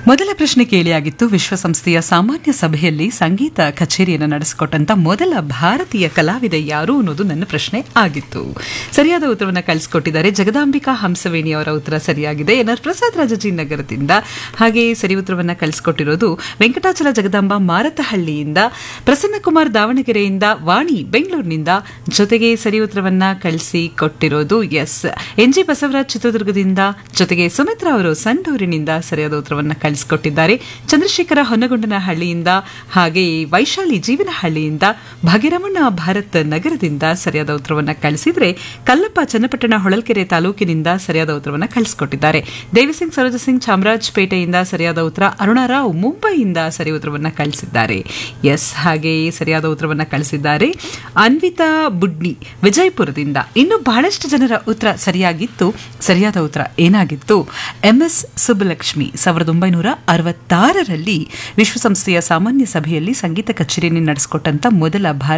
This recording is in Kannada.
ಮೊದಲ ಪ್ರಶ್ನೆ ಕೇಳಿಯಾಗಿತ್ತು ವಿಶ್ವಸಂಸ್ಥೆಯ ಸಾಮಾನ್ಯ ಸಭೆಯಲ್ಲಿ ಸಂಗೀತ ಕಚೇರಿಯನ್ನು ನಡೆಸಿಕೊಟ್ಟಂತ ಮೊದಲ ಭಾರತೀಯ ಕಲಾವಿದೆ ಯಾರು ಅನ್ನೋದು ನನ್ನ ಪ್ರಶ್ನೆ ಆಗಿತ್ತು ಸರಿಯಾದ ಉತ್ತರವನ್ನು ಕಳಿಸಿಕೊಟ್ಟಿದ್ದಾರೆ ಜಗದಾಂಬಿಕಾ ಹಂಸವೇಣಿ ಅವರ ಉತ್ತರ ಸರಿಯಾಗಿದೆ ಎನ್ ಆರ್ ಪ್ರಸಾದ್ ರಾಜಜಿ ನಗರದಿಂದ ಹಾಗೆ ಸರಿ ಉತ್ತರವನ್ನು ಕಳಿಸಿಕೊಟ್ಟಿರೋದು ವೆಂಕಟಾಚಲ ಜಗದಾಂಬ ಮಾರತಹಳ್ಳಿಯಿಂದ ಪ್ರಸನ್ನಕುಮಾರ್ ದಾವಣಗೆರೆಯಿಂದ ವಾಣಿ ಬೆಂಗಳೂರಿನಿಂದ ಜೊತೆಗೆ ಸರಿ ಉತ್ತರವನ್ನ ಕಳಿಸಿ ಕೊಟ್ಟಿರೋದು ಎಸ್ ಎನ್ ಜಿ ಬಸವರಾಜ್ ಚಿತ್ರದುರ್ಗದಿಂದ ಜೊತೆಗೆ ಸುಮಿತ್ರಾ ಅವರು ಸಂಡೂರಿನಿಂದ ಸರಿಯಾದ ಉತ್ತರವನ್ನ ಕಳಿಸಿಕೊಟ್ಟಿದ್ದಾರೆ ಚಂದ್ರಶೇಖರ ಹೊನ್ನಗೊಂಡನಹಳ್ಳಿಯಿಂದ ಹಾಗೆ ವೈಶಾಲಿ ಜೀವನಹಳ್ಳಿಯಿಂದ ಭಾಗ್ಯರಮಣ್ಣ ಭಾರತ್ ನಗರದಿಂದ ಸರಿಯಾದ ಉತ್ತರವನ್ನ ಕಳಿಸಿದ್ರೆ ಕಲ್ಲಪ್ಪ ಚನ್ನಪಟ್ಟಣ ಹೊಳಲ್ಕೆರೆ ತಾಲೂಕಿನಿಂದ ಸರಿಯಾದ ಉತ್ತರವನ್ನ ಕಳಿಸಿಕೊಟ್ಟಿದ್ದಾರೆ ದೇವಿಸಿಂಗ್ ಸರೋಜ ಸಿಂಗ್ ಚಾಮರಾಜಪೇಟೆಯಿಂದ ಸರಿಯಾದ ಉತ್ತರ ಅರುಣಾರಾವ್ ಮುಂಬೈಯಿಂದ ಸರಿ ಉತ್ತರವನ್ನ ಕಳಿಸಿದ್ದಾರೆ ಎಸ್ ಹಾಗೆ ಸರಿಯಾದ ಉತ್ತರವನ್ನ ಕಳಿಸಿದ್ದಾರೆ ಅನ್ವಿತಾ ಬುಡ್ನಿ ವಿಜಯಪುರದಿಂದ ಇನ್ನು ಬಹಳಷ್ಟು ಜನರ ಉತ್ತರ ಸರಿಯಾಗಿತ್ತು ಸರಿಯಾದ ಉತ್ತರ ಏನಾಗಿತ್ತು ಎಂಎಸ್ ಸುಬ್ಬಲಕ್ಷ್ಮಿ ಸಾವಿರದ ಒಂಬೈನೂರ ಅರವತ್ತಾರರಲ್ಲಿ ವಿಶ್ವಸಂಸ್ಥೆಯ ಸಾಮಾನ್ಯ ಸಭೆಯಲ್ಲಿ ಸಂಗೀತ ಕಚೇರಿಯನ್ನು ನಡೆಸಿಕೊಟ್ಟಂತ ಮೊದಲ ಭಾರತ